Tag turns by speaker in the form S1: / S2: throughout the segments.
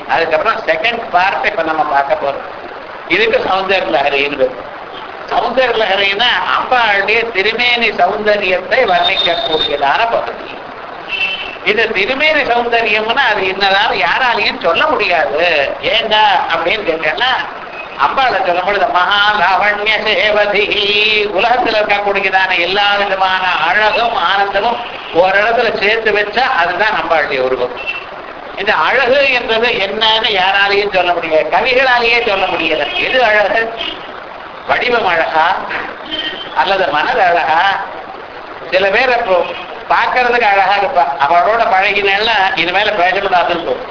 S1: அதுக்கப்புறம் second part இப்ப நம்ம பார்க்க போறோம் இதுக்கு சௌந்தர்ய லஹரின்னு பேரு. சௌந்தர்ய லஹரின்னா அம்பாளுடைய திருமேனி சௌந்தரியத்தை வர்ணிக்கக்கூடியதான பகுதி இது திருமேனி சௌந்தரியம்னா அது என்னதான் யாராலையும் சொல்ல முடியாது ஏங்க அப்படின்னு கேட்டேன்னா அம்பாளை சொல்லும் பொழுது மகா லாவண்ய சேவதி உலகத்துல இருக்கக்கூடியதான எல்லா விதமான அழகும் ஆனந்தமும் ஒரு இடத்துல சேர்த்து வச்சா அதுதான் அம்பாளுடைய உருவம் இந்த அழகு என்பது என்னன்னு யாராலையும் சொல்ல முடியாது கவிகளாலேயே சொல்ல முடியல எது அழகு வடிவம் அழகா அல்லது மனது அழகா சில பேர் இப்போ பார்க்கறதுக்கு அழகா இருப்பா அவளோட பழகினா இனிமேல பேசக்கூடாதுன்னு தோணும்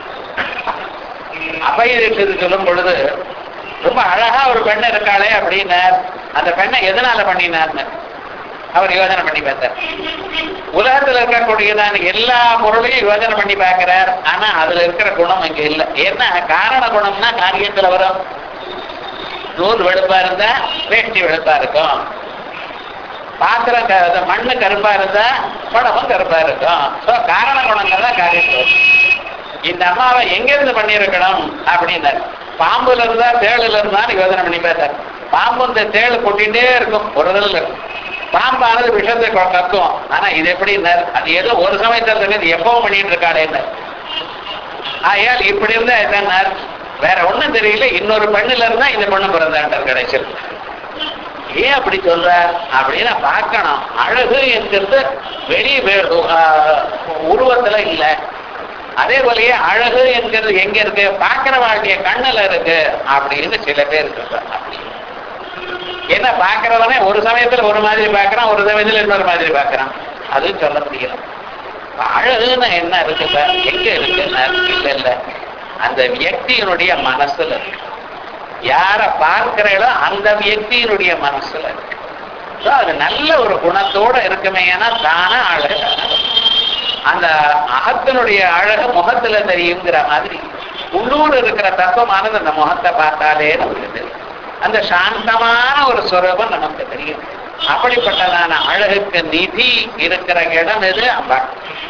S1: அபயிருக்கு சொல்லும் பொழுது ரொம்ப அழகா ஒரு பெண் இருக்காளே அப்படின்னார் அந்த பெண்ணை எதனால பண்ணினார்னு அவர் யோசனை பண்ணி பார்த்தார் உலகத்துல இருக்கக்கூடியதான எல்லா பொருளையும் யோசனை பண்ணி பார்க்கிறார் ஆனா அதுல இருக்கிற குணம் இங்க இல்லை ஏன்னா காரண குணம்னா காரியத்துல வரும் நூல் வெளுப்பா இருந்தா வேஷ்டி வெளுப்பா இருக்கும் பாத்திரம் க- அது மண்ணு கருப்பா இருந்தா குடமும் கருப்பா இருக்கும் ஸோ காரண குணங்கள் தான் காரியத்தில் வரும். இந்த அம்மாவை எங்க இருந்து பண்ணியிருக்கணும் அப்படின்னாரு பாம்புல இருந்தா தேளுல இருந்தான்னு யோசனை பண்ணி பார்த்தார் பாம்பு இந்த தேள் கொட்டிகிட்டே இருக்கும் ஒரு இதில் இருக்கும் பாம்பானது விஷத்தை கொ- கக்கும் ஆனா இது எப்படின்னாரு அது ஏதோ ஒரு சமயத்துல இருக்கு எப்பவும் பண்ணிட்டு இருக்காளேன்னு ஆயால் இப்படி இருந்தா என்னன்னார் வேற ஒண்ணும் தெரியல இன்னொரு பெண்ணுல இருந்தா இந்த பொண்ணு பிறந்தாண்டார் கிடைச்சிருக்கு ஏன் அப்படி சொல்ற அப்படின்னு பார்க்கணும் அழகு என்கிறது வெளி வே- ஆஹ் உருவத்துல இல்ல அதே போலயே அழகு என்கிறது எங்க இருக்கு பார்க்கிற வாழ்க்கைய கண்ணுல இருக்கு அப்படின்னு சில பேர் சொல்றாங்க அப்படி என்ன பார்க்கிறவனே ஒரு சமயத்துல ஒரு மாதிரி பார்க்கறான் ஒரு சமயத்துல இன்னொரு மாதிரி பார்க்கறான் அதுவும் சொல்ல முடியல இப்ப அழகுன்னு என்ன இருக்குல்ல எங்க இருக்குன்னா இல்ல இல்ல அந்த வியக்தியினுடைய மனசுல இருக்கு யார பார்க்கிறீங்களோ அந்த வியக்தியினுடைய மனசுல இருக்கு So, அது நல்ல ஒரு குணத்தோட இருக்குமே ஏன்னா தானா அழகு அந்த அகத்தினுடைய அழகு முகத்துல தெரியுங்கிற மாதிரி உள்ளூர் இருக்கிற தத்துவமானது அந்த முகத்தை பார்த்தாலே நமக்கு தெரியும் அந்த சாந்தமான ஒரு சுரூபம் நமக்கு தெரியும் அப்படிப்பட்டதான அழகுக்கு நிதி இருக்கிற இடம் எது அம்பாள்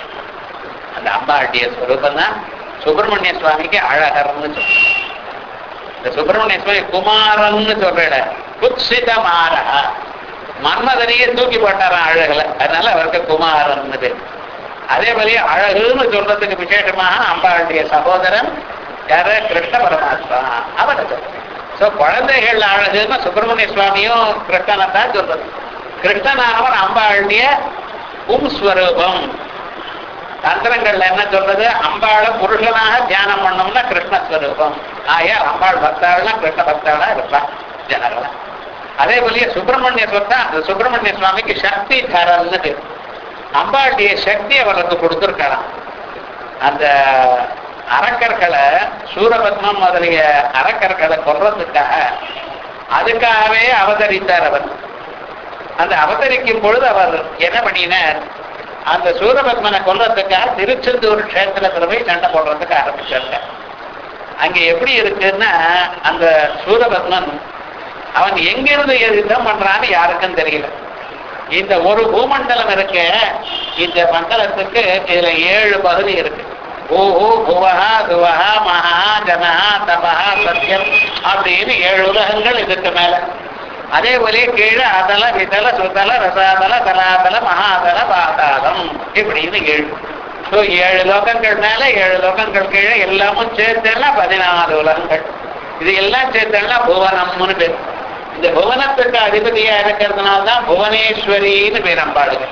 S1: அந்த அம்பாளுடைய சுரூபம் தான் சுப்பிரமணிய சுவாமிக்கு அழகர்னு சொல்றோம் இந்த சுப்பிரமணிய சுவாமி குமாரன்னு சொல்ற குத்சிதமாரா மன்மதனையே தூக்கி போட்டாராம் அழகுல அதனால அவருக்கு குமாரன்னு பேர் அதே மாதிரி அழகுன்னு சொல்றதுக்கு விசேஷமாக அம்பாளுடைய சகோதரன் யாரு கிருஷ்ண பரமாத்மா அவரை ஸோ குழந்தைகள் அழகுன்னு சுப்பிரமணிய சுவாமியும் கிருஷ்ணனை தான் சொல்றது கிருஷ்ணனானவர் அம்பாளுடைய உம் ஸ்வரூபம் தந்திரங்கள்ல என்ன சொல்றது அம்பாளை புருஷனாக தியானம் பண்ணோம்னா கிருஷ்ணஸ்வரூபம் ஆயா அம்பாள் பக்தாள்னா கிருஷ்ண பக்தாளா இருப்பான் ஜனங்களா அதே போலயே சுப்பிரமணிய சொத்தா அந்த சுப்பிரமணிய சுவாமிக்கு சக்தி தரல்னு பேரு. அம்பாளுடைய சக்தி அவருக்கு கொடுத்துருக்கலாம் அந்த அரக்கர்களை சூரபத்மம் முதலிய அரக்கர்களை கொல்றதுக்காக அதுக்காகவே அவதரித்தார் அவர் அந்த அவதரிக்கும் பொழுது அவர் என்ன பண்ணினார் அந்த சூரபத்மனை கொல்றதுக்காக திருச்செந்தூர் கஷேத்திரத்துல போய் சண்டை போடுறதுக்கு ஆரம்பிச்சாங்க அங்க எப்படி இருக்குன்னா அந்த சூரபத்மன் அவன் எங்கிருந்து யுத்தம் பண்றான்னு யாருக்கும் தெரியல இந்த ஒரு பூமண்டலம் இருக்க இந்த மண்டலத்துக்கு இதுல ஏழு பகுதி இருக்கு பூஹு புவஹா துவஹா மகா ஜனஹா தபஹா சத்யம் அப்படின்னு ஏழு உலகங்கள் இதுக்கு மேல அதே போல கீழே அதல விதல சுதல ரசாதல தலாதல மகாதல பாதாளம் இப்படின்னு ஏழு ஸோ ஏழு லோகங்கள் மேல ஏழு லோகங்கள் கீழே எல்லாமும் சேர்த்தேன்னா பதினாறு உலகங்கள் இது எல்லாம் சேர்த்தேன்னா புவனம்னு பேர் இந்த புவனத்துக்கு அதிபதியா இருக்கிறதுனால தான் புவனேஸ்வரின்னு பேர் அம்பாளுங்க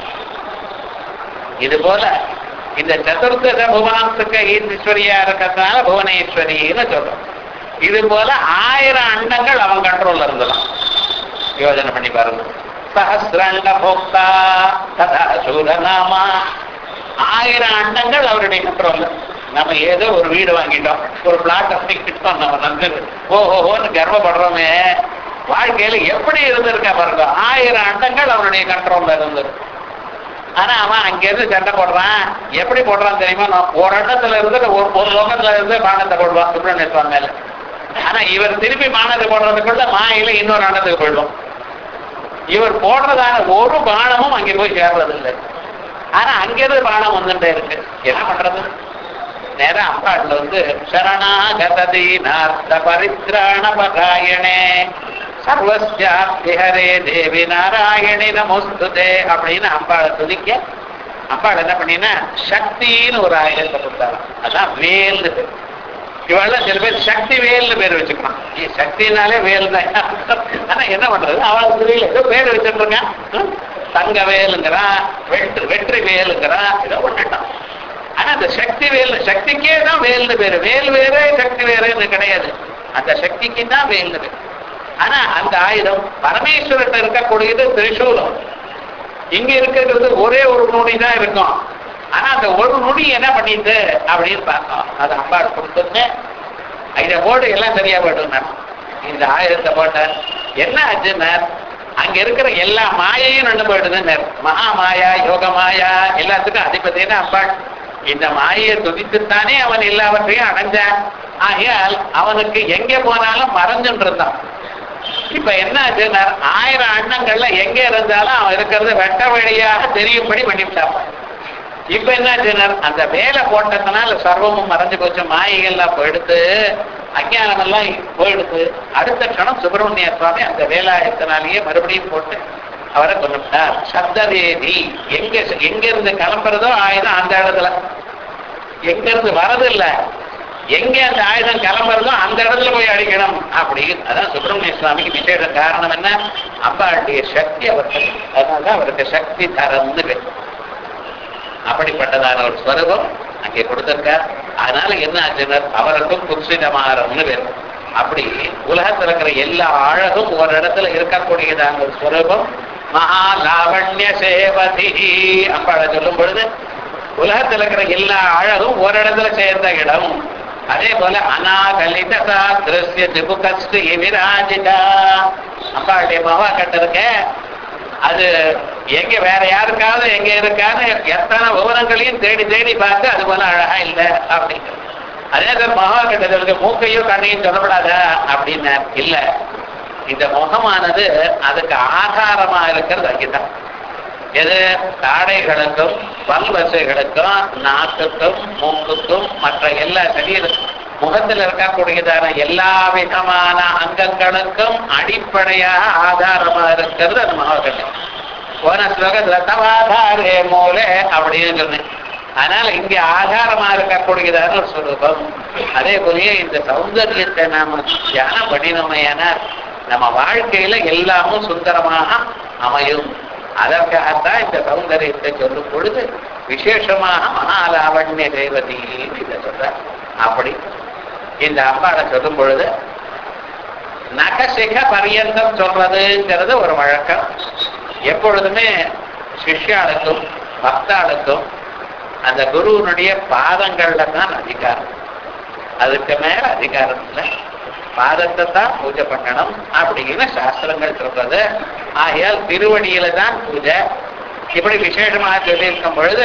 S1: இது போல இந்த சதுர்த்தத புவனத்துக்கு ஈஸ்வரியா இருக்கிறதுனால புவனேஸ்வரின்னு சொல்றோம் இது போல ஆயிரம் அண்டங்கள் அவன் கண்ட்ரோல்ல இருந்தலாம் யோஜனை பண்ணி பாருங்க சஹசிரண்ட போக்தா ததா சூரநாமா ஆயிரம் அண்டங்கள் அவருடைய கண்ட்ரோல்ல நம்ம ஏதோ ஒரு வீடு வாங்கிட்டோம் ஒரு பிளாட் வாங்கிட்டோம் நம்ம வந்து ஓஹோன்னு கர்வப்படுறோமே வாழ்க்கையில எப்படி இருந்திருக்கா பாருங்க ஆயிரம் அண்டங்கள் அவருடைய கண்ட்ரோல்ல இருந்தது ஆனா அவன் அங்கிருந்து சண்டை போடுறான் எப்படி போடுறான் தெரியுமா நான் ஒரு இடத்துல இருந்து ஒரு ஒரு லோகத்துல இருந்து பானத்தை போடுவான் சுப்பிரமணிய சுவாமி மேல ஆனா இவர் திருப்பி பானத்தை போடுறதுக்குள்ள மாயில இன்னொரு அண்டத்துக்கு போயிடுவோம் இவர் போடுறதான ஒரு பானமும் அங்கே போய் சேர்றது இல்லை ஆனா அங்கிருந்து பானம் வந்துட்டே இருக்கு என்ன பண்றது நேரம் அம்பாள்ல வந்து சரணாகதீனார்த்த பரித்ராண பராயணே சர்வஸ்யாப்திஹரே தேவி நாராயணி நமோஸ்துதே அப்படின்னு அம்பாளை துதிக்க அம்பாள் என்ன பண்ணினா சக்தின்னு ஒரு ஆயுதத்தை கொடுத்தாங்க அதான் வேல்னு பேர் இவெல்லாம் சில பேர் சக்தி வேல்னு பேர் வச்சுக்கணும் நீ சக்தினாலே வேல் தான் ஆனா என்ன பண்றது அவளுக்கு தெரியல ஏதோ பேர் வச்சிருக்கான் தங்க வேலுங்கிறான் வெற்றி வெற்றி வேலுங்கிறான் ஏதோ பண்ணிட்டான் ஆனா அந்த சக்தி வேல் சக்திக்கே தான் வேல்னு பேரு வேல் வேறே சக்தி வேறேன்னு கிடையாது அந்த சக்திக்கு தான் வேல்னு பேரு ஆனா அந்த ஆயுதம் பரமேஸ்வரன் இருக்கக்கூடியது திரிசூலம் இங்க இருக்கிறது ஒரே ஒரு நுடி தான் இருக்கும் ஆனா அந்த ஒரு நுடி என்ன பண்ணிட்டு அப்படின்னு பார்த்தோம் அது அம்பாள் கொடுத்துன்னு இதை போட்டு எல்லாம் சரியா போயிட்டு இந்த ஆயுதத்தை போட்டேன் என்ன ஆச்சுன்னா அங்க இருக்கிற எல்லா மாயையும் நின்று போயிடுதுன்னு மகா மாயா யோக மாயா எல்லாத்துக்கும் அதிபதினா அம்பாள் இந்த மாயையை துதித்துத்தானே அவன் எல்லாவற்றையும் அடைஞ்சான் ஆகையால் அவனுக்கு எங்க போனாலும் மறைஞ்சுட்டு இருந்தான் இப்ப என்ன ஆச்சுன்னா ஆயிரம் அண்ணங்கள்ல எங்க இருந்தாலும் அவன் இருக்கிறது வெட்ட வழியாக தெரியும்படி பண்ணிவிட்டான் இப்ப என்ன ஆச்சுன்னா அந்த வேலை போட்டதுனால சர்வமும் மறைஞ்சு போச்சு மாயைகள்லாம் போயிடுத்து அஞ்ஞானம் எல்லாம் போயிடுத்து அடுத்த கணம் சுப்பிரமணிய சுவாமி அந்த வேலாயத்தினாலேயே மறுபடியும் போட்டு அவரை கொண்டுட்டார் சப்தவேதி எங்க எங்க இருந்து கிளம்புறதோ ஆயுதம் அந்த இடத்துல எங்க இருந்து வரது இல்ல எங்க அந்த ஆயுதம் கிளம்புறதோ அந்த இடத்துல போய் அடிக்கணும் அப்படி அதான் சுப்பிரமணிய சுவாமிக்கு விசேஷ காரணம் என்ன அம்பாளுடைய சக்தி அவருக்கு அதனாலதான் அவருக்கு சக்தி தரந்து பேர் அப்படிப்பட்டதான ஒரு ஸ்வரூபம் அங்கே கொடுத்திருக்கார் அதனால என்ன ஆச்சுன்னா அவருக்கும் குப்சிதமாறம்னு பேர் அப்படி உலகத்தில் இருக்கிற எல்லா அழகும் ஒரு இடத்துல இருக்கக்கூடியதான ஒரு ஸ்வரூபம் மகா லாவண்ய சேவதி அம்பாளை சொல்லும் பொழுது உலகத்தில் இருக்கிற எல்லா அழகும் ஒரு இடத்துல சேர்ந்த இடம் அதே போல அநாகலிதா திருஷ்ய திபுகஸ்து விராஜிதா அம்பாளுடைய மகா கட்டிருக்க அது எங்க வேற யாருக்காவது எங்க இருக்கான்னு எத்தனை விவரங்களையும் தேடி தேடி பார்த்து அது போல அழகா இல்லை அப்படிங்கிறது அதே மாதிரி மகா கட்டதற்கு மூக்கையும் கண்ணையும் சொல்லப்படாத அப்படின்னு இல்ல இந்த முகமானது அதுக்கு ஆதாரமா இருக்கிறது அங்கேதான் எது தாடைகளுக்கும் பல்வசைகளுக்கும் நாக்குக்கும் மூக்குக்கும் மற்ற எல்லா சரீர முகத்தில் இருக்கக்கூடியதான எல்லா விதமான அங்கங்களுக்கும் அடிப்படையாக ஆதாரமா இருக்கிறது அது மகாகண்டம் போன ஸ்லோகத்துல தவாதாரே மூலே அப்படின்னு சொன்னேன் அதனால இங்க ஆதாரமா இருக்கக்கூடியதான ஒரு ஸ்வரூபம் அதே போலயே இந்த சௌந்தரியத்தை நாம தியானம் பண்ணினோமையான நம்ம வாழ்க்கையில எல்லாமும் சுந்தரமாக அமையும் அதற்காகத்தான் இந்த சௌந்தரியத்தை சொல்லும் பொழுது விசேஷமாக மகாலாவண்ய தேவதின்னு இதை சொல்ற அப்படி இந்த அம்பாளை சொல்லும் பொழுது நகசிக பரியந்தம் சொல்றதுங்கிறது ஒரு வழக்கம் எப்பொழுதுமே சிஷ்யாளுக்கும் பக்தாளுக்கும் அந்த குருவனுடைய பாதங்கள்ல தான் அதிகாரம் அதுக்கு மேல அதிகாரம் இல்லை பாதத்தை தான் பூஜை பண்ணணும் அப்படின்னு சாஸ்திரங்கள் சொல்றது ஆகையால் திருவடியில தான் பூஜை இப்படி விசேஷமாக சொல்லியிருக்கும் பொழுது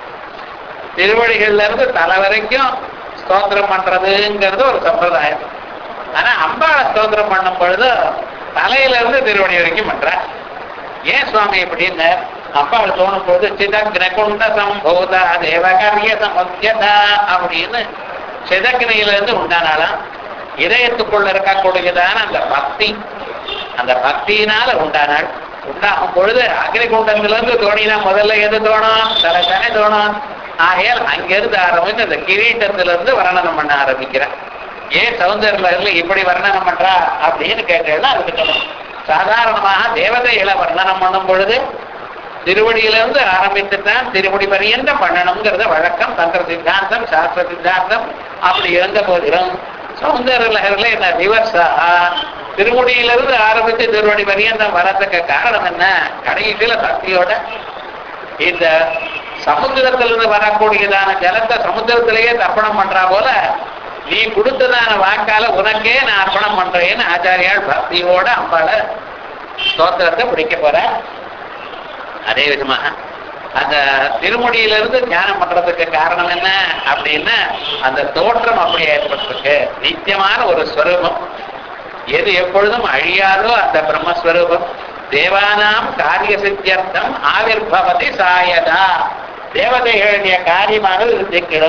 S1: திருவடிகள்ல இருந்து தலை வரைக்கும் ஸ்தோத்திரம் பண்றதுங்கிறது ஒரு சம்பிரதாயம் ஆனா அம்பாளை ஸ்தோத்திரம் பண்ணும் பொழுது தலையில இருந்து திருவடி வரைக்கும் பண்ற ஏன் சுவாமி எப்படின்னு அம்பாள் தோணும் பொழுது சிதக்னகுண்ட சம்போதா தேவகாரிய சமத்தியதா அப்படின்னு சிதக்னியில இருந்து உண்டானாலாம் இதயத்துக்குள்ள இருக்கக்கூடியதான அந்த பக்தி அந்த பக்தியினால உண்டானாள் உண்டாகும் பொழுது அக்னிகுண்டத்துல இருந்து தோணினா முதல்ல எது தோணும் தலை தானே தோணும் ஆகையால் அங்கிருந்து ஆரம்பிச்சு அந்த கிரீட்டத்துல இருந்து வர்ணனம் பண்ண ஆரம்பிக்கிறேன் ஏன் சௌந்தர்யில இப்படி வர்ணனம் பண்றா அப்படின்னு கேட்டேன்னா அதுக்கு சொல்லணும் சாதாரணமாக தேவதைகளை வர்ணனம் பண்ணும் பொழுது திருவடியிலிருந்து ஆரம்பித்துத்தான் திருவடி பரியந்தம் பண்ணணுங்கிறத வழக்கம் தந்திர சித்தாந்தம் சாஸ்திர சித்தாந்தம் அப்படி இருந்த போதிலும் சௌந்தர லகரில் என்ன ரிவர்ஸா திருமுடியிலிருந்து ஆரம்பித்து திருவடி பரியந்தம் வரதுக்கு காரணம் என்ன கடைசியில சக்தியோட இந்த சமுத்திரத்திலிருந்து வரக்கூடியதான ஜலத்தை சமுத்திரத்திலேயே தர்ப்பணம் பண்றா போல நீ கொடுத்ததான வாக்கால உனக்கே நான் அர்ப்பணம் பண்றேன்னு ஆச்சாரியால் பக்தியோட அம்பாள ஸ்தோத்திரத்தை பிடிக்க போற அதே விதமாக அந்த திருமுடியிலிருந்து தியானம் பண்றதுக்கு காரணம் என்ன அப்படின்னா அந்த தோற்றம் அப்படி ஏற்பட்டிருக்கு நித்தியமான ஒரு ஸ்வரூபம் எது எப்பொழுதும் அழியாதோ அந்த பிரம்மஸ்வரூபம் தேவானாம் காரிய சித்தியர்த்தம் ஆவிர்பவதி சாயதா தேவதைகளுடைய காரியமானது சித்திக்கிடும்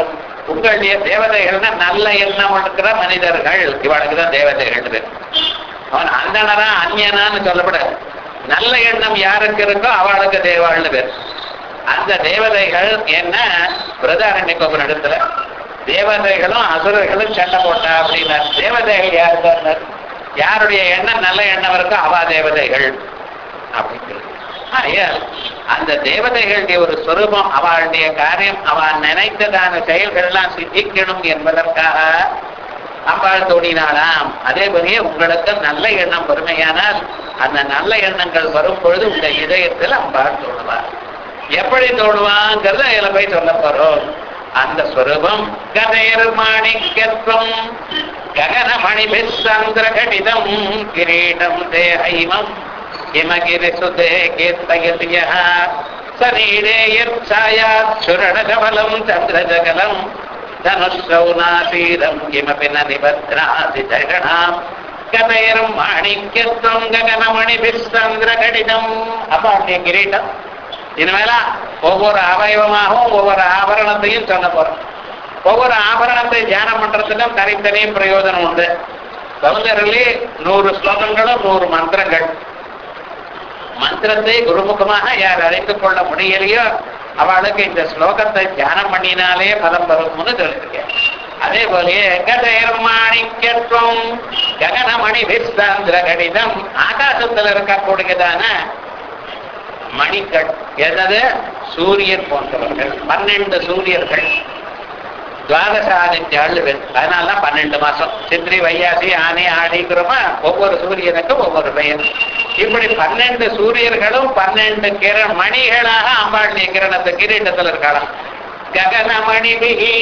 S1: உங்களுடைய தேவதைகள்னா நல்ல எண்ணம் இருக்கிற மனிதர்கள் இவளுக்கு தான் தேவதைகள் பேர். அவன் அந்தனரா அந்நியனான்னு சொல்லப்படாது நல்ல எண்ணம் யாருக்கு இருக்கோ அவளுக்கு தேவாள்னு பேர் அந்த தேவதைகள் என்ன பிரதாரண்ய இடத்துல தேவதைகளும் அசுரர்களும் சண்டை போட்டா அப்படின்னா தேவதைகள் யார் தான் யாருடைய எண்ணம் நல்ல எண்ணம் இருக்கோ அவா தேவதைகள் அப்படிங்கிறது ஆகையால் அந்த தேவதைகளுடைய ஒரு சொரூபம் அவளுடைய காரியம் அவள் நினைத்ததான செயல்கள்லாம் சித்திக்கணும் என்பதற்காக அம்பாள் தோணினாலாம் அதே போலயே உங்களுக்கு நல்ல எண்ணம் வறுமையானால் அந்த நல்ல எண்ணங்கள் வரும் பொழுது உங்க இதயத்தில் அம்பாள் தோணுவார் எப்படி தோணுவாங்கிறத இதுல போய் சொல்ல போறோம் அந்த ஸ்வரூபம் கதையர் மாணிக்கத்துவம் ககனமணி சந்திர கடிதம் கிரீடம் தேஹைமம் हिमगिरि सुते कीर्तयतियः शरीरे यच्छायात् चुरणकमलं चन्द्रजगलं धनुःशौनाशीरं किमपि न निबध्नाति जगणाम् கதையரும் மாணிக்கத்துவம் ககனமணிபிர் சந்திரகடிதம் அப்பாண்டிய கிரீட்டம் இனிமேல ஒவ்வொரு அவயவமாகவும் ஒவ்வொரு ஆபரணத்தையும் சொல்ல போறோம் ஒவ்வொரு ஆபரணத்தை தியானம் பண்றதுக்கும் தனித்தனி பிரயோஜனம் உண்டு சௌந்தரிலே நூறு ஸ்லோகங்களும் நூறு மந்திரங்கள் மந்திரத்தை குருமுகமாக யார் அறிந்து கொள்ள முடியலையோ அவளுக்கு இந்த ஸ்லோகத்தை தியானம் பண்ணினாலே பலம் வரும்னு சொல்லியிருக்கேன் அதே போலயே கதையர் மாணிக்கத்துவம் ககனமணி விஸ்தாந்திர கடிதம் ஆகாசத்தில் இருக்கக்கூடியதான மணிகள் எதது சூரியன் போன்றவர்கள் பன்னெண்டு சூரியர்கள் துவாதசாதித்யாள் அதனால தான் பன்னெண்டு மாசம் சித்திரை வையாசி ஆனை ஆடிக்கிறோமா ஒவ்வொரு சூரியனுக்கும் ஒவ்வொரு பெயர் இப்படி பன்னெண்டு சூரியர்களும் பன்னெண்டு கிர மணிகளாக அம்பாளுடைய கிரணத்து கிரீட்டத்தில் இருக்கலாம் ககனமணி பிகி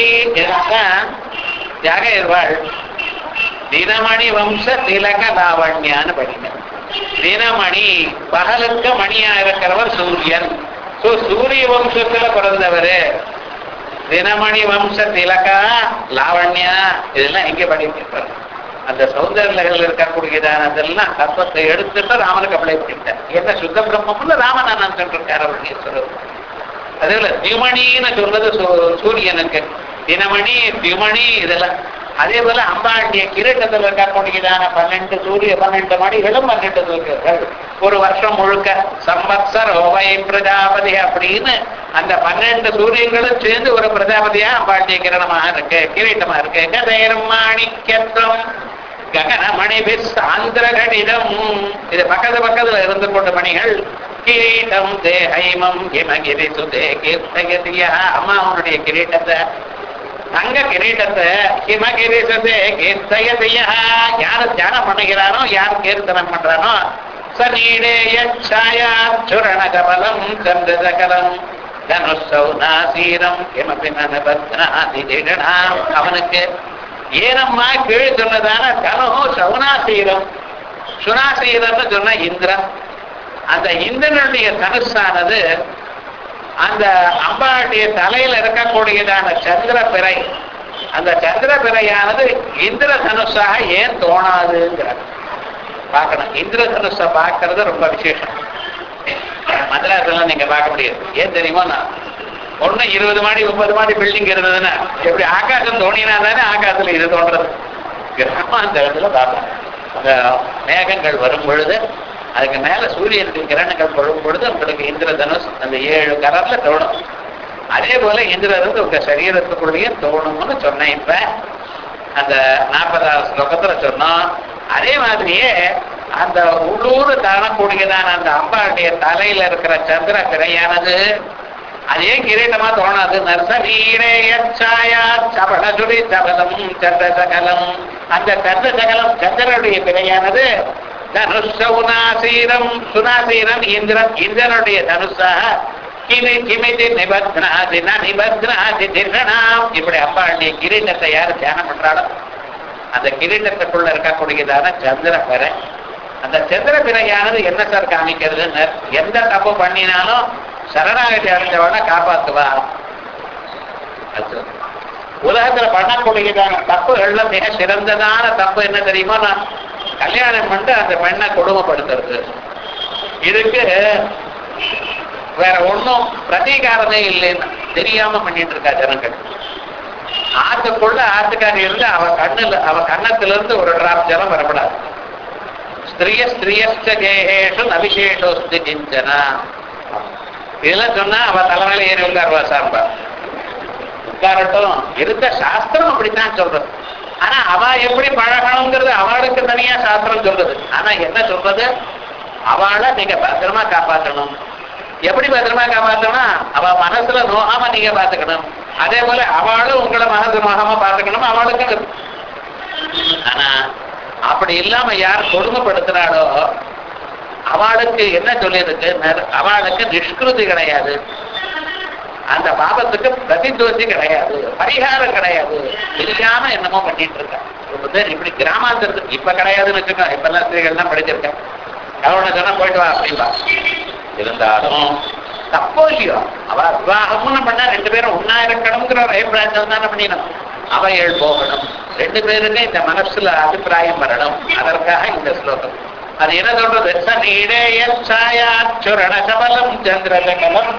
S1: ஜாகர்வாள் தினமணி வம்ச திலக லாவண்யான்னு படிங்க தினமணி பகலுக்கு மணியா இருக்கிறவர் சூரியன் சோ சூரிய வம்சத்துல பிறந்தவர் தினமணி வம்ச திலகா லாவண்யா இதெல்லாம் எங்க படிக்கிறார் அந்த சௌந்தர்யங்கள் இருக்கக்கூடியதான அதெல்லாம் தத்துவத்தை எடுத்துட்டு ராமனுக்கு அப்ளை பண்ணிட்டார் என்ன சுத்த பிரம்மம்ல ராமநாதன் சொல்லிருக்காரு அவருடைய சொல்றது அதே போல தியுமணின்னு சொல்றது சூ- சூரியனுக்கு தினமணி தியுமணி இதெல்லாம் அதே போல அம்பாண்டிய கிரீட்டத்தில் இருக்கக்கூடியதான பன்னெண்டு சூரிய பன்னெண்டு மணிகளும் பன்னெண்டு சூரியர்கள் ஒரு வருஷம் முழுக்க சம்பத்சர் ஓவை பிரஜாபதி அப்படின்னு அந்த பன்னெண்டு சூரியங்களும் சேர்ந்து ஒரு பிரஜாபதியா அம்பாண்டிய கிரணமாக இருக்கு கிரீட்டமா இருக்கு கதையர் மாணிக்கத்துவம் ககனமணிபிர் சாந்திர கடிதம் இது பக்கத்து பக்கத்துல இருந்து கொண்ட மணிகள் கிரீட்டம் தேஹைமம் ஹிமகிரி சுதே கீர்த்தகதியா அம்மா அவனுடைய கிரீட்டத்தை தங்க கிரீட்டத்தை ஹிமகிரி சுதே கீர்த்தகதியா யாரு தியானம் பண்ணுகிறானோ யார் கீர்த்தனம் பண்றானோ சனீடே யச்சாயா சுரண கபலம் சந்திரகலம் தனுஷௌ நாசீரம் கிமபி நபத்னாதி திகணாம் அவனுக்கு ஏனம்மா கீழ் சொன்னதான தனோ சவுனாசீரம் சுனாசீரம்னு சொன்ன இந்திரன் அந்த இந்திரனுடைய தனுஷானது அந்த அம்பாளுடைய தலையில இருக்கக்கூடியதான சந்திர பிறை அந்த சந்திர பிறையானது இந்திர தனுஷாக ஏன் தோணாதுங்கிறார் பார்க்கணும் இந்திர தனுஷை பார்க்கறது ரொம்ப விசேஷம் மദ്രാஸ்ல நீங்க பார்க்க முடியாது ஏன் தெரியுமா நான் ஒண்ணு இருபது மாடி முப்பது மாடி பில்டிங் இருந்ததுன்னா எப்படி ஆகாசம் தோணினா தானே ஆகாசத்துல இது தோன்றது கிரகமாந்தரத்துல பார்ப்போம் அந்த மேகங்கள் வரும் பொழுது அதுக்கு மேல சூரியனுக்கு கிரணங்கள் படும் பொழுது உங்களுக்கு இந்திரதனுஷ் அந்த ஏழு கலர்ல தோணும் அதே போல இந்திரதனுக்கு உங்க சரீரத்துக்குள்ளேயே தோணும்னு சொன்னேன் இப்ப அந்த நாற்பதாவது ஸ்லோகத்துல சொன்னோம் அதே மாதிரியே அந்த உள்ளூர் காணக்கூடியதான அந்த அம்பாளுடைய தலையில இருக்கிற சந்திர திரையானது அதே கிரீட்டமா தோணாது நர்சரீரேயாயா சபல சுடி சபலம் சந்திர சகலம் அந்த சந்திர சகலம் சந்திரனுடைய திரையானது தனுஷவுனாசீரம் சுனாசீரம் இந்திரன் இந்திரனுடைய தனுஷாக கிமி கிமிதி நிபத்னாதி ந நிபத்னாதி திருகணாம் இப்படி அம்பாளுடைய கிரீட்டத்தை யார் தியானம் பண்றாளோ அந்த கிரீட்டத்துக்குள்ள இருக்கக்கூடியதான சந்திர பிறை அந்த சந்திர பிறையானது என்ன சார் காமிக்கிறதுன்னு எந்த தப்பு பண்ணினாலும் சரணாகதி அடைஞ்சவன காப்பாத்துவா அது உலகத்துல பண்ணக்கூடியதான தப்புகள்ல மிக சிறந்ததான தப்பு என்ன தெரியுமா நான் கல்யாணம் பண்ணி அந்த பெண்ணை கொடுமைப்படுத்துறது இதுக்கு வேற ஒண்ணும் பிரதீகாரமே இல்லைன்னு தெரியாம பண்ணிட்டு இருக்கா ஜனங்கள் ஆத்துக்குள்ள ஆத்துக்காரி இருந்து அவ கண்ணுல அவ கன்னத்துல இருந்து ஒரு டிராப் ஜலம் வரப்படாது ஸ்திரிய ஸ்திரியஸ்ட கேகேஷு நவிசேஷோஸ்தி கிஞ்சனா இதெல்லாம் சொன்னா அவ தலைமையில ஏறி உட்காருவா சார்பா உட்காரட்டும் இருந்த சாஸ்திரம் அப்படித்தான் சொல்றது ஆனா அவ எப்படி பழகணுங்கிறது அவளுக்கு தனியா சாஸ்திரம் சொல்றது ஆனா என்ன சொல்றது அவளை நீங்க பத்திரமா காப்பாற்றணும் எப்படி பத்திரமா காப்பாற்றணும் அவ மனசுல நோகாம நீங்க பாத்துக்கணும் அதே போல அவளும் உங்களை மனசு நோகாம பாத்துக்கணும் அவளுக்கு இருக்கு. ஆனா அப்படி இல்லாம யார் கொடுமைப்படுத்துறாளோ அவளுக்கு என்ன சொல்லியிருக்கு நெர்- அவளுக்கு நிஷ்கிருதி கிடையாது அந்த பாபத்துக்கு பிரதித்வசி கிடையாது பரிகாரம் கிடையாது தெரியாம என்னமோ பண்ணிட்டு இருக்கா ரொம்ப பேர் இப்படி கிராமாந்தரத்துக்கு இப்ப கிடையாதுன்னு வச்சுக்கோ இப்ப எல்லாம் ஸ்திரீகள் தான் படிச்சிருக்கேன் அவனை சொன்னா போயிட்டு வா அப்படின்பா இருந்தாலும் தப்போ இல்லையோ அவ விவாகம்னு பண்ணா ரெண்டு பேரும் ஒன்னா இருக்கணுங்கிற ஒரு அபிப்பிராயத்தில் தானே பண்ணிடணும் அவைகள் போகணும் ரெண்டு பேருமே இந்த மனசுல அபிப்பிராயம் வரணும் அதற்காக இந்த ஸ்லோகம் அது என்ன சொல்றது ச நீடேயாச்சுரண சபலம் சந்திரசகலம்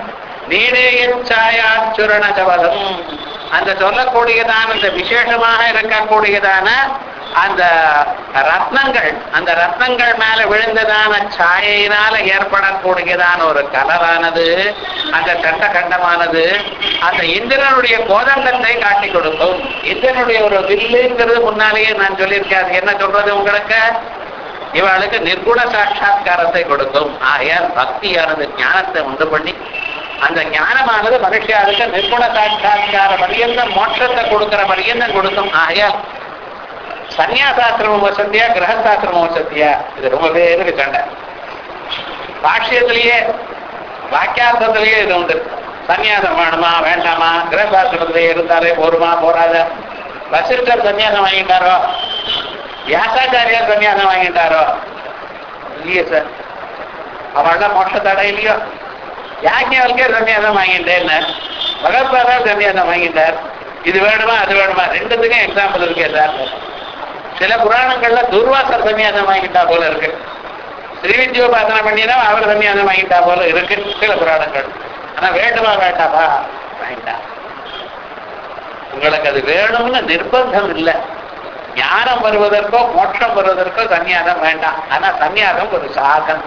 S1: நீடேயாச்சுரண சபலம் அந்த சொல்லக்கூடியதான இந்த விசேஷமாக இருக்கக்கூடியதான அந்த ரத்னங்கள் அந்த ரத்னங்கள் மேல விழுந்ததான சாயையினால ஏற்படக்கூடியதான ஒரு கலரானது அந்த கண்ட கண்டமானது அந்த இந்திரனுடைய கோதண்டத்தை காட்டி கொடுக்கும் இந்திரனுடைய ஒரு வில்லுங்கிறது முன்னாலேயே நான் சொல்லியிருக்கேன் அது என்ன சொல்றது உங்களுக்கு இவளுக்கு நிர்குண சாட்சா்காரத்தை கொடுக்கும் ஆகையால் பக்தியானது ஞானத்தை உண்டு பண்ணி அந்த ஞானமானது மனுஷியாருக்கு நிர்குண சாட்சா்கார பரியந்தம் மோட்சத்தை கொடுக்கிற பரியந்தம் கொடுக்கும் ஆகையால் சன்னியாசாசிரமம் வசதியா கிரகசாசிரமம் வசதியா இது ரொம்ப பேருக்கு சண்டை பாஷ்யத்திலேயே வாக்கியார்த்தத்திலேயே இது உண்டு சன்னியாசம் வேணுமா வேண்டாமா கிரகசாஸ்திரத்திலேயே இருந்தாலே போருமா போராத வசிஷ்டர் சன்னியாசம் வாங்கிட்டாரோ வியாசாச்சாரியார் சன்னியாசம் வாங்கிட்டாரோ இல்லையே சார் அவள்தான் மோட்ச தடை இல்லையோ யாக்கியவல்கே சன்னியாசம் வாங்கிட்டேன்னு பகவத்பாதா சன்னியாசம் வாங்கிட்டார் இது வேணுமா அது வேணுமா ரெண்டுத்துக்கும் எக்ஸாம்பிள் இருக்கே சார் சில புராணங்கள்ல துர்வாசர் சன்னியாசம் வாங்கிட்டா போல இருக்கு ஸ்ரீவித்யோபாசனம் பண்ணினா அவர் சன்னியாசம் வாங்கிட்டா போல இருக்கு சில புராணங்கள் ஆனா வேண்டுமா வேண்டாமா வேண்டாம் உங்களுக்கு அது வேணும்னு நிர்பந்தம் இல்லை ஞானம் வருவதற்கோ மோட்சம் வருவதற்கோ சன்னியாசம் வேண்டாம் ஆனா சன்னியாசம் ஒரு சாதனம்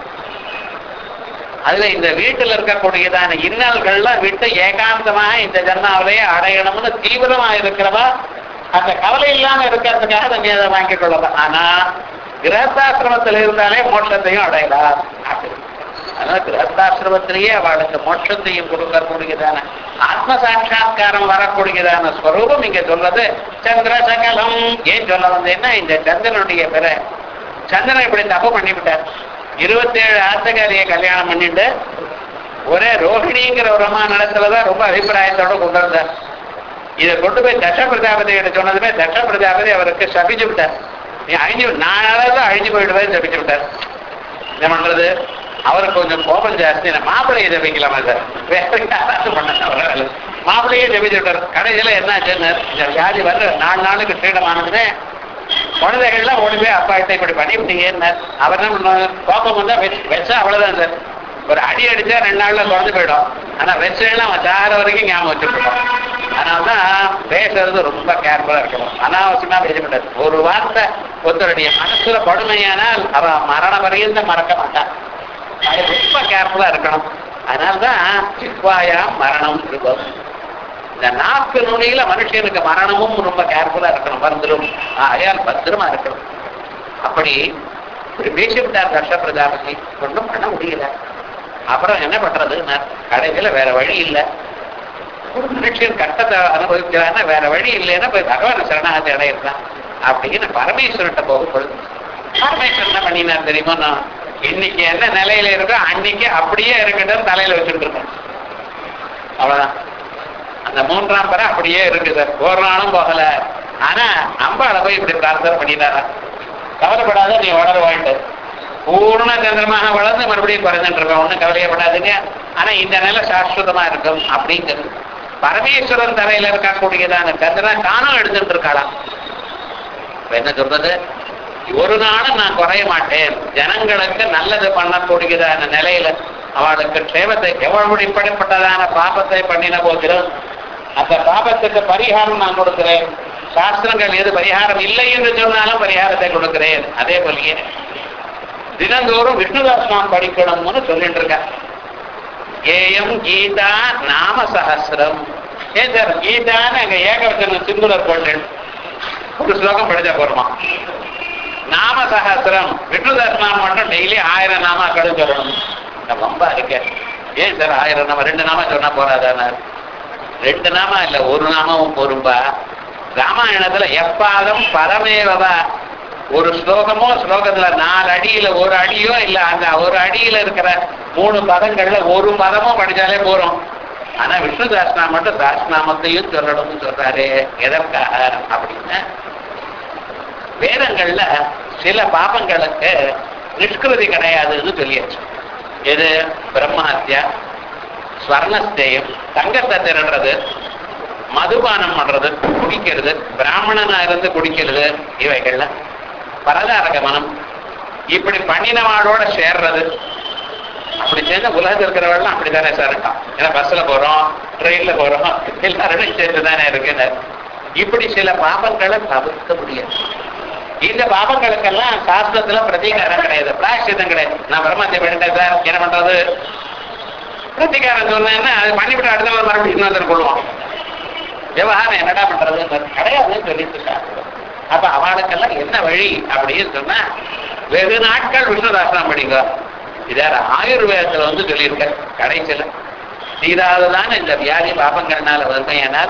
S1: அதுல இந்த வீட்டுல இருக்கக்கூடியதான இன்னல்கள்லாம் விட்டு ஏகாந்தமாக இந்த ஜன்மாவிலேயே அடையணும்னு தீவிரமா இருக்கிறவா அந்த கவலை இல்லாம இருக்கிறதுக்காக சன்னியாசம் வாங்கிக் கொள்ளலாம் ஆனா கிரகஸ்தாசிரமத்தில் இருந்தாலே மோட்சத்தையும் அடையலாம் அப்படி. அதனால கிரகஸ்தாசிரமத்திலேயே அவளுக்கு மோட்சத்தையும் கொடுக்கக்கூடியதான ஆத்ம சாட்சா்காரம் வரக்கூடியதான ஸ்வரூபம் இங்க சொல்றது சந்திரசகலம் ஏன் சொல்ல வந்தேன்னா இந்த சந்திரனுடைய பிற சந்திரன் இப்படி தப்பு பண்ணிவிட்டார் இருபத்தேழு ஆத்தகாரியை கல்யாணம் பண்ணிட்டு ஒரே ரோஹிணிங்கிற ஒரு அம்மா நடத்துலதான் ரொம்ப அபிப்பிராயத்தோட கொண்டு வந்தார் இதை கொண்டு போய் தட்ச பிரஜாபதி கிட்ட சொன்னதுமே தட்ச பிரஜாபதி அவருக்கு சபிச்சு விட்டார் நீ அழிஞ்சு நானால அழிஞ்சு போயிடுவேன் சபிச்சு விட்டார் என்ன பண்றது அவருக்கு கொஞ்சம் கோபம் ஜாஸ்தி நான் மாப்பிள்ளையை ஜபிக்கலாமா சார் வேற யாராவது பண்ண மாப்பிள்ளையே ஜபிச்சு விட்டார் கடைசியில என்ன ஆச்சுன்னு இந்த வியாதி வர்ற நாலு நாளுக்கு கிரீடமானதுமே குழந்தைகள்லாம் ஓடி போய் அப்பா கிட்ட இப்படி பண்ணிவிட்டீங்கன்னு அவர் என்ன பண்ணுவாங்க கோபம் வந்தா வெச்- வச்சா அவ்வளவுதான் சார் ஒரு அடி அடிச்சா ரெண்டு நாள்ல குறைஞ்சு போயிடும் ஆனா வெச்செல்லாம் அவன் சாகிற வரைக்கும் ஞாபகம் வச்சுருக்கோம் அதனாலதான் பேசுறது ரொம்ப கேர்ஃபுல்லா இருக்கணும் அனாவசியமா பேசக்கூடாது ஒரு வார்த்தை ஒருத்தருடைய மனசுல கொடுமையானால் அவன் மரணம் வரையும் மறக்க மாட்டான் அது ரொம்ப கேர்ஃபுல்லா இருக்கணும் அதனால்தான் சித்வாயா மரணம் இருக்கும் இந்த நாக்கு நுனியில மனுஷனுக்கு மரணமும் ரொம்ப கேர்ஃபுல்லா இருக்கணும் வந்துடும் ஆயால் பத்திரமா இருக்கணும் அப்படி இப்படி பேசிவிட்டார் தர்ஷ பிரஜாபதி ஒன்றும் பண்ண முடியல அப்புறம் என்ன பண்றது கடைசியில வேற வழி இல்லை ஒரு மனுஷன் கட்டத்தை அனுபவிக்கிறான்னா வேற வழி இல்லைன்னா போய் பகவான் சரணாகதி அடையிறான் அப்படின்னு பரமேஸ்வரன்ட்ட போக பொழுது பரமேஸ்வரன் என்ன பண்ணினார் தெரியுமா நான் இன்னைக்கு என்ன நிலையில இருக்கோ அன்னைக்கு அப்படியே இருக்கட்டும் தலையில வச்சுட்டு இருக்கோம் அவ்வளவுதான் அந்த மூன்றாம் பரை அப்படியே இருக்குது சார் ஒரு நாளும் போகல ஆனா அம்பாளை போய் இப்படி பிரார்த்தனை பண்ணிட்டாரா கவலைப்படாத நீ வளர வாழ்ந்து பூர்ண சந்திரமாக வளர்ந்து மறுபடியும் குறைஞ்சிட்டு இருக்கோம் ஒன்றும் கவலையப்படாதுங்க ஆனா இந்த நிலை சாஸ்வதமா இருக்கும் அப்படிங்கிறது பரமேஸ்வரன் தலையில இருக்கக்கூடியதான சந்திரன் தானும் எடுத்துட்டு இருக்காளாம் இப்ப என்ன சொல்றது ஒரு நாளும் நான் குறைய மாட்டேன் ஜனங்களுக்கு நல்லது பண்ணக்கூடியதான நிலையில அவளுக்கு க்ஷேமத்தை எவ்வளவு இப்படிப்பட்டதான பாபத்தை பண்ணின போதிலும் அந்த பாபத்துக்கு பரிகாரம் நான் கொடுக்கிறேன் சாஸ்திரங்கள் எது பரிகாரம் இல்லை என்று சொன்னாலும் பரிகாரத்தை கொடுக்கிறேன் அதே போலயே தினந்தோறும் விஷ்ணுதாஸ் நாம் படிக்கணும்னு சொல்லிட்டு இருக்க ஏயம் கீதா நாம சஹசிரம் ஏன் சார் கீதான்னு அங்க ஏகவச்சனம் சிங்குலர் போட்டேன் ஒரு ஸ்லோகம் படிச்சா போருமா நாம சஹசிரம் விஷ்ணுதாஸ் நாம மட்டும் டெய்லி ஆயிரம் நாமாக்களும் சொல்லணும் நான் ரொம்ப இருக்க ஏன் சார் ஆயிரம் நாம ரெண்டு நாம சொன்னா போறாதான ரெண்டு நாம இல்ல ஒரு நாமமும் போரும்பா ராமாயணத்துல எப்பாதம் பரமேவவா ஒரு ஸ்லோகமோ ஸ்லோகத்துல நாலு அடியில ஒரு அடியோ இல்ல அந்த ஒரு அடியில இருக்கிற மூணு பதங்கள்ல ஒரு பதமும் படிச்சாலே போறோம் ஆனா விஷ்ணு சாஸ்திரம் மட்டும் சாஸ்திரநாமத்தையும் சொல்லணும்னு சொல்றாரு எதற்காக அப்படின்னு வேதங்கள்ல சில பாபங்களுக்கு நிஷ்கிருதி கிடையாதுன்னு சொல்லியாச்சு எது பிரம்மஹத்யா ஸ்வர்ணஸ்தேயம் தங்கத்தை திருடுறது மதுபானம் பண்றது குடிக்கிறது பிராமணனா இருந்து குடிக்கிறது இவைகள்ல பரதாரகமனம் இப்படி பண்ணினவாளோட சேர்றது அப்படி சேர்ந்த உலகத்தில் இருக்கிறவெல்லாம் அப்படித்தானே சார் இருக்கான் ஏன்னா பஸ்ல போறோம் ட்ரெயின்ல போறோம் எல்லாருமே சேர்ந்து தானே இருக்குன்னு இப்படி சில பாபங்களை தவிர்க்க முடியாது இந்த பாபங்களுக்கெல்லாம் சாஸ்திரத்துல பிரதீகாரம் கிடையாது பிராயசித்தம் கிடையாது நான் பிரம்மத்தை பண்ணிட்டேன் சார் என்ன பண்றது பிரத்திகாரம் சொன்னேன்னா அது பண்ணிவிட்டு அடுத்தவங்க மறுபடியும் இன்னொருத்தர் கொள்வான் விவகாரம் என்னடா பண்றதுன்னு கிடையாதுன்னு சொல்லிட்டு இருக்காங்க அப்ப அவளுக்கெல்லாம் என்ன வழி அப்படின்னு சொன்னா வெகு நாட்கள் விஷ்ணுதாசனம் படிங்க இதார ஆயுர்வேதத்துல வந்து சொல்லியிருக்க கடைசியில தீராததான இந்த வியாதி பாபங்கள்னால வறுமையானால்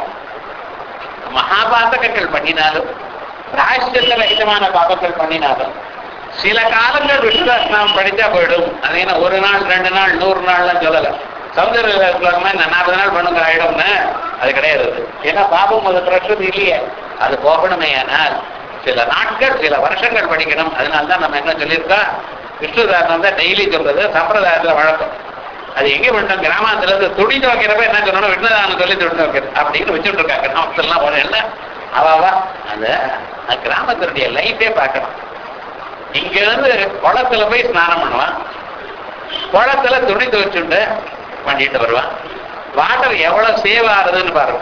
S1: மகாபாதகங்கள் பண்ணினாலும் பிராயஷ்டத்துல ரகிதமான பாபங்கள் பண்ணினாலும் சில காலங்கள் விஷ்ணுதாசனம் படிச்சா போயிடும் அது என்ன ஒரு நாள் ரெண்டு நாள் நூறு நாள்லாம் சொல்லல சௌந்தர நாற்பது நாள் பண்ணுங்க ஆயிடும்னு அது கிடையாது ஏன்னா பாபம் அது பிரச்சனை இல்லையே அது போகணுமே ஆனால் சில நாட்கள் சில வருஷங்கள் படிக்கணும் அதனால தான் நம்ம என்ன சொல்லியிருக்கோம் விஷ்ணுதாசனம் தான் டெய்லி சொல்றது சம்பிரதாயத்துல வழக்கம் அது எங்க பண்ணிட்டோம் கிராமத்துல இருந்து துணி துவைக்கிறப்ப என்ன சொல்லணும் விஷ்ணுதானம் சொல்லி துணி துவைக்கிறது அப்படின்னு வச்சுட்டு இருக்காங்க கிராமத்துலாம் போன என்ன அவாவா அந்த அந்த கிராமத்தினுடைய லைஃபே பார்க்கணும் இங்க இருந்து குளத்துல போய் ஸ்நானம் பண்ணுவான் குளத்துல துணி துவைச்சுண்டு பண்ணிட்டு வருவான் வாட்டர் எவ்வளவு சேவ் ஆகுதுன்னு பாருங்க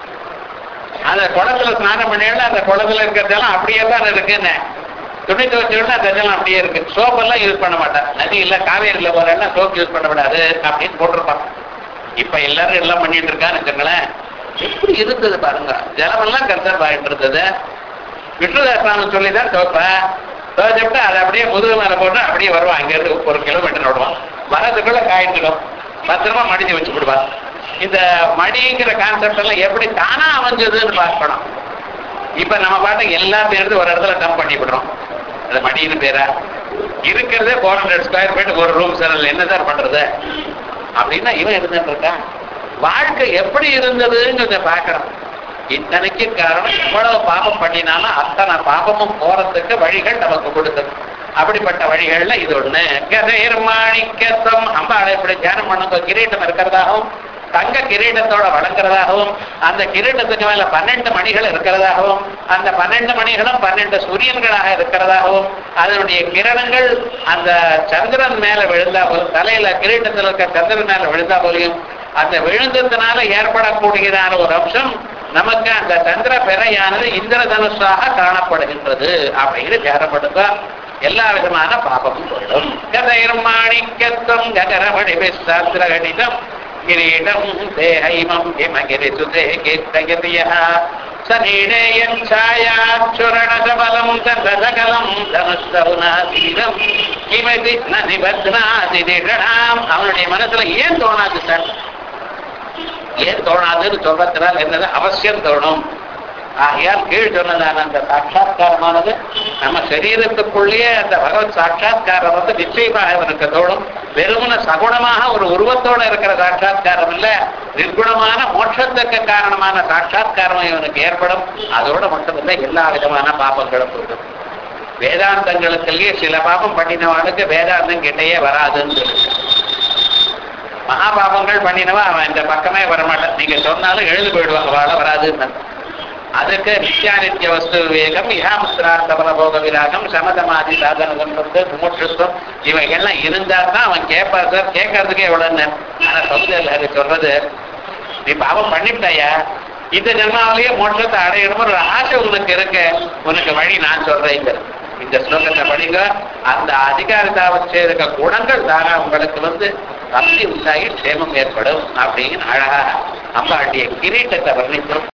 S1: அந்த குளத்துல ஸ்நானம் பண்ணிடல அந்த குளத்துல இருக்கிறதெல்லாம் அப்படியே தான் இருக்குன்னு துணி துவைச்சோம்னா அந்த இதெல்லாம் அப்படியே இருக்கு சோப்பெல்லாம் யூஸ் பண்ண மாட்டான் நதி இல்ல காவேரியில போறேன்னா சோப் யூஸ் பண்ணக்கூடாது அப்படின்னு போட்டிருப்பான் இப்ப எல்லாரும் எல்லாம் பண்ணிட்டு இருக்கான்னு வச்சுங்களேன் எப்படி இருந்தது பாருங்க ஜலமெல்லாம் கன்சர்வ் ஆகிட்டு இருந்தது விஷ்ணுதாசானம் சொல்லி தான் துவைப்பேன் துவைச்சப்பட்டு அதை அப்படியே முதுகு மேல போட்டு அப்படியே வருவான் அங்கிருந்து ஒரு கிலோமீட்டர் ஓடுவான் வரதுக்குள்ள காய்ச்சிடும் பத்திரமா மடிச்சு வச்சு விடுவான் இந்த மடிங்கிற கான்செப்ட் எல்லாம் எப்படி தானா அமைஞ்சதுன்னு பார்க்கணும் இப்ப நம்ம பாட்டுக்கு எல்லாத்தையும் எடுத்து ஒரு இடத்துல டம்ப் பண்ணி விடுறோம் அந்த மடின்னு பேரா இருக்கிறதே ஃபோர் ஹண்ட்ரட் ஸ்கொயர் ஃபீட் ஒரு ரூம் சார் என்ன சார் பண்றது அப்படின்னா இவன் இருந்துட்டு இருக்கான் வாழ்க்கை எப்படி இருந்ததுன்னு பார்க்கணும் இத்தனைக்கு காரணம் எவ்வளவு பாபம் பண்ணினாலும் அத்தனை பாபமும் போறதுக்கு வழிகள் நமக்கு கொடுத்தது அப்படிப்பட்ட வழிகள்ல இது ஒண்ணு கதைர் மாணிக்கத்தம் அம்பாளை இப்படி தியானம் பண்ணுங்க கிரீட்டம் இருக்கிறதாகவும் தங்க கிரீடத்தோட வழங்குறதாகவும் அந்த கிரீடத்துக்கு மேல பன்னெண்டு மணிகள் இருக்கிறதாகவும் அந்த பன்னெண்டு மணிகளும் பன்னெண்டு சூரியன்களாக இருக்கிறதாகவும் அதனுடைய கிரணங்கள் அந்த சந்திரன் மேல விழுந்தா போலும் தலையில கிரீட்டத்தில் இருக்க சந்திரன் மேல விழுந்தா போலையும் அந்த விழுந்ததுனால ஏற்படக்கூடியதான ஒரு அம்சம் நமக்கு அந்த சந்திர பிறையானது இந்திரதனுஷாக காணப்படுகின்றது அப்படின்னு தேரப்படுங்க எல்லா விதமான பாபமும் போயிடும் கதைரும் மாணிக்கத்துவம் ககரமணி சாஸ்திர கணிதம் கிரீடம் தேஹைமம் ஹிமகிரி சுதே கீர்த்தகிரியா சனீடேயன் சாயாச்சுரணசபலம் தந்தசகலம் தனுஷவுனாதீரம் கிமதி ந நிபத்னாதி திகணாம் அவனுடைய மனசுல ஏன் தோணாது சார் ஏன் தோணாதுன்னு சொல்றதுனால என்னது அவசியம் தோணும் ஆகையால் கீழ் சொன்னதான அந்த சாட்சா்காரமானது நம்ம சரீரத்துக்குள்ளேயே அந்த பகவத் சாட்சா்காரம் வந்து நிச்சயமாக இவனுக்கு தோணும் வெறுமன சகுணமாக ஒரு உருவத்தோட இருக்கிற சாட்சா்காரம் இல்ல நிர்குணமான மோட்சத்துக்கு காரணமான சாட்சா்காரம் இவனுக்கு ஏற்படும் அதோட மட்டுமில்லை எல்லா விதமான பாபங்களும் இருக்கும் வேதாந்தங்களுக்குள்ளேயே சில பாபம் பண்ணினவனுக்கு வேதாந்தம் கிட்டையே வராதுன்னு சொல்லுங்க மகாபாபங்கள் பண்ணினவன் அவன் இந்த பக்கமே வரமாட்டான் நீங்க சொன்னாலும் எழுந்து போயிடுவாங்க வாழ வராதுன்னு அதுக்கு நித்யானித்ய வஸ்து விவேகம் இஹாமுத்திரார்த்த பலபோக விராகம் சமதமாதி சாதன சம்பத்து முமுட்சுத்துவம் இவைகள்லாம் இருந்தா தான் அவன் கேட்பார் சார் கேட்கறதுக்கே எவ்வளவு ஆனா சொல்றது அது சொல்றது நீ பாவம் பண்ணிவிட்டாயா இந்த ஜென்மாவிலேயே மோட்சத்தை அடையணும் ஒரு ஆசை உனக்கு இருக்க உனக்கு வழி நான் சொல்றேங்க இந்த ஸ்லோகத்தை படிங்க அந்த அதிகாரத்தாவற்றை இருக்க குணங்கள் தானா உங்களுக்கு வந்து பக்தி உண்டாகி க்ஷேமம் ஏற்படும் அப்படின்னு அழகா அம்பாட்டிய கிரீட்டத்தை வர்ணித்தோம்